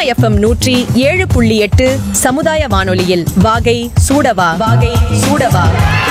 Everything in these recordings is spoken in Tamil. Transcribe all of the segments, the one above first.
எஃப்எம் நூற்றி ஏழு புள்ளி எட்டு சமுதாய வானொலியில் வாகை சூடவா வாகை சூடவா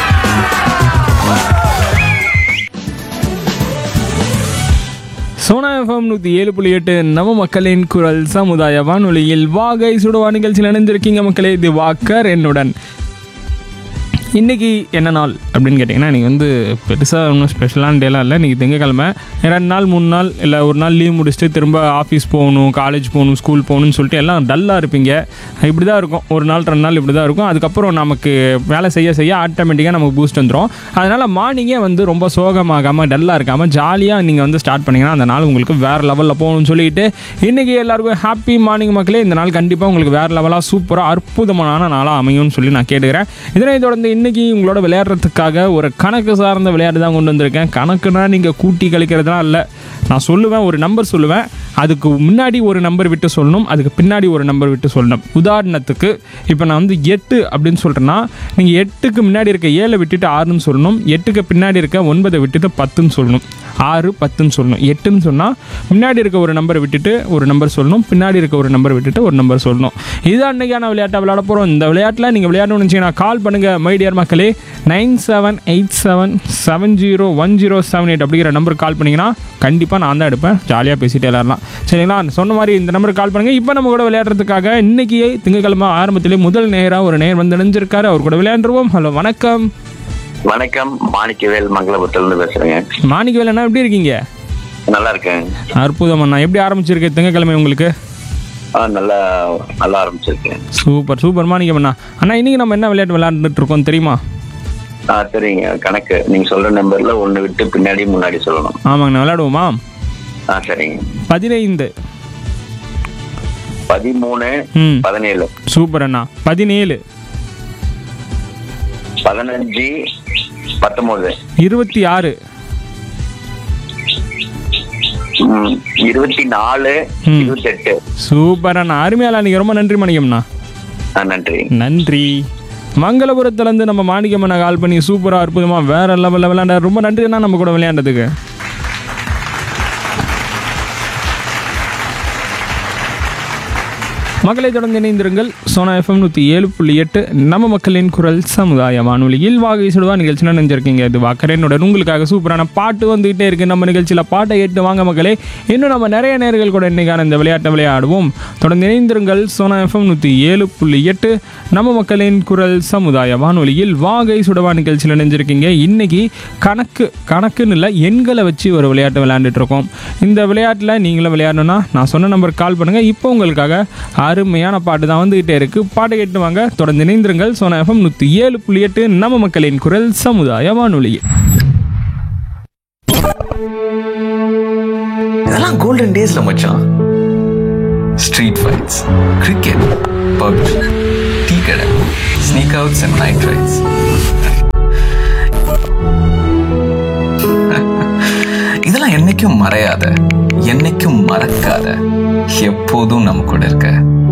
சோனா எஃப்எம் நூற்றி ஏழு புள்ளி எட்டு நவ மக்களின் குரல் சமுதாய வானொலியில் வாகை சுடுவா நிகழ்ச்சியில் இணைந்திருக்கீங்க மக்களே இது வாக்கர் என்னுடன் இன்னைக்கு என்ன நாள் அப்படின்னு கேட்டிங்கன்னா இன்றைக்கி வந்து பெருசாக ஒன்றும் ஸ்பெஷலான டேலாம் இல்லை இன்றைக்கி திங்கக்கிழமை ரெண்டு நாள் மூணு நாள் இல்லை ஒரு நாள் லீவ் முடிச்சுட்டு திரும்ப ஆஃபீஸ் போகணும் காலேஜ் போகணும் ஸ்கூல் போகணும்னு சொல்லிட்டு எல்லாம் டல்லாக இருப்பீங்க இப்படி தான் இருக்கும் ஒரு நாள் ரெண்டு நாள் இப்படி தான் இருக்கும் அதுக்கப்புறம் நமக்கு வேலை செய்ய செய்ய ஆட்டோமேட்டிக்காக நமக்கு பூஸ்ட் வந்துடும் அதனால் மார்னிங்கே வந்து ரொம்ப சோகமாகாமல் டல்லாக இருக்காமல் ஜாலியாக நீங்கள் வந்து ஸ்டார்ட் பண்ணிங்கன்னா அந்த நாள் உங்களுக்கு வேறு லெவலில் போகணும்னு சொல்லிட்டு இன்றைக்கி எல்லாருக்கும் ஹாப்பி மார்னிங் மக்களே இந்த நாள் கண்டிப்பாக உங்களுக்கு வேறு லெவலாக சூப்பராக அற்புதமான நாளாக அமையும்னு சொல்லி நான் கேட்டுக்கிறேன் இதனை தொடர்ந்து இன்றைக்கி உங்களோட விளையாடுறதுக்காக ஒரு கணக்கு சார்ந்த விளையாட்டு தான் கொண்டு வந்திருக்கேன் கணக்குனா நீங்கள் கூட்டி கழிக்கிறதுலாம் இல்லை நான் சொல்லுவேன் ஒரு நம்பர் சொல்லுவேன் அதுக்கு முன்னாடி ஒரு நம்பர் விட்டு சொல்லணும் அதுக்கு பின்னாடி ஒரு நம்பர் விட்டு சொல்லணும் உதாரணத்துக்கு இப்போ நான் வந்து எட்டு அப்படின்னு சொல்கிறேன்னா நீங்கள் எட்டுக்கு முன்னாடி இருக்க ஏழை விட்டுட்டு ஆறுன்னு சொல்லணும் எட்டுக்கு பின்னாடி இருக்க ஒன்பதை விட்டுட்டு பத்துன்னு சொல்லணும் ஆறு பத்துன்னு சொல்லணும் எட்டுன்னு சொன்னால் முன்னாடி இருக்க ஒரு நம்பரை விட்டுட்டு ஒரு நம்பர் சொல்லணும் பின்னாடி இருக்க ஒரு நம்பர் விட்டுட்டு ஒரு நம்பர் சொல்லணும் இது அன்னைக்கான விளையாட்டை விளையாட போகிறோம் இந்த விளையாட்டில் நீங்கள் விளையாடணும்னு நினச்சிங்கன்னா கால் பண்ணுங்கள் மைடியர் மக்களே nine seven eight seven seven zero one zero seven eight அப்படிங்கிற நம்பருக்கு கால் பண்ணிங்கன்னா கண்டிப்பாக நான் தான் எடுப்பேன் ஜாலியாக பேசிட்டு விளையாடலாம் சரிங்களா சொன்ன மாதிரி இந்த நம்பருக்கு கால் பண்ணுங்கள் இப்போ நம்ம கூட விளையாடுறதுக்காக இன்னைக்கு திங்கக்கிழமை ஆரம்பத்திலே முதல் நேராக ஒரு நேர் வந்து இணைஞ்சிருக்காரு அவர் கூட விளையாண்டுருவோம் ஹலோ வணக்கம் வணக்கம் மாணிக்கவேல் மங்களபுரத்துல இருந்து பேசுறேங்க மாணிக்கவேல் அண்ணா எப்படி இருக்கீங்க நல்லா இருக்கேன் அற்புதம் அண்ணா எப்படி ஆரம்பிச்சிருக்கு திங்கக்கிழமை உங்களுக்கு ஆ நல்லா நல்லா ஆரம்பிச்சிருக்கேன் சூப்பர் சூப்பர் மாணிக்கம் அண்ணா அண்ணா இன்னைக்கு நம்ம என்ன விளையாட்டு விளையாண்டுட்டு இருக்கோம் தெரியுமா ஆ சரிங்க கணக்கு நீங்க சொல்ற நம்பர்ல ஒண்ணு விட்டு பின்னாடி முன்னாடி சொல்லணும் ஆமாங்கண்ணா விளையாடுவோமா ஆ சரிங்க பதினைந்து பதிமூணு ம் பதினேழு சூப்பர் அண்ணா பதினேழு பதினஞ்சு பத்தொன்பது இருபத்தி ஆறு ம், இருபத்தி நாலு ம். இருபத்தெட்டு சூப்பர் அண்ணா அருமையாளா நீங்கள் ரொம்ப நன்றி மாணிக்கம்ண்ணா ஆ நன்றி நன்றி மங்களபுரத்துலேருந்து நம்ம மாணிக்கம் அண்ணா கால் பண்ணி சூப்பராக அற்புதமாக வேற லெவலில் விளையாண்டாரு ரொம்ப நன்றி அண்ணா நம்ம கூட விளையாண்டதுக்கு மக்களை தொடர்ந்து இணைந்திருங்கள் சோனா எஃப்எம் நூற்றி ஏழு புள்ளி எட்டு நம்ம மக்களின் குரல் சமுதாய வானொலியில் வாகை சுடுவா நிகழ்ச்சி நினைஞ்சிருக்கீங்க இது வாக்கரனுடன் உங்களுக்காக சூப்பரான பாட்டு வந்துகிட்டே இருக்கு நம்ம நிகழ்ச்சியில் பாட்டை கேட்டு வாங்க மக்களே இன்னும் நம்ம நிறைய நேர்கள் கூட இன்னைக்கான இந்த விளையாட்டை விளையாடுவோம் தொடர்ந்து இணைந்திருங்கள் சோனா எஃப்எம் நூற்றி ஏழு புள்ளி எட்டு நம்ம மக்களின் குரல் சமுதாய வானொலியில் வாகை சுடவா நிகழ்ச்சியில் இணைஞ்சிருக்கீங்க இன்னைக்கு கணக்கு கணக்குன்னு இல்லை எண்களை வச்சு ஒரு விளையாட்டு விளையாண்டுட்டு இருக்கோம் இந்த விளையாட்டில் நீங்களும் விளையாடணும்னா நான் சொன்ன நம்பருக்கு கால் பண்ணுங்கள் இப்போ உங்களுக்காக அருமையான பாட்டு தான் வந்துகிட்டே இருக்கு பாட்டை கேட்டு வாங்க தொடர்ந்து இணைந்திருங்கள் சோனா எஃப்எம் நூற்றி ஏழு புள்ளி எட்டு நம்ம மக்களின் குரல் சமுதாய வானொலி இதெல்லாம் கோல்டன் டேஸ்ல மச்சான் street fights cricket PUBG tea கடை sneak outs and night rides இதெல்லாம் என்னைக்கும் மறையாத என்னைக்கும் மறக்காத எப்போதும் நம்ம கூட இருக்க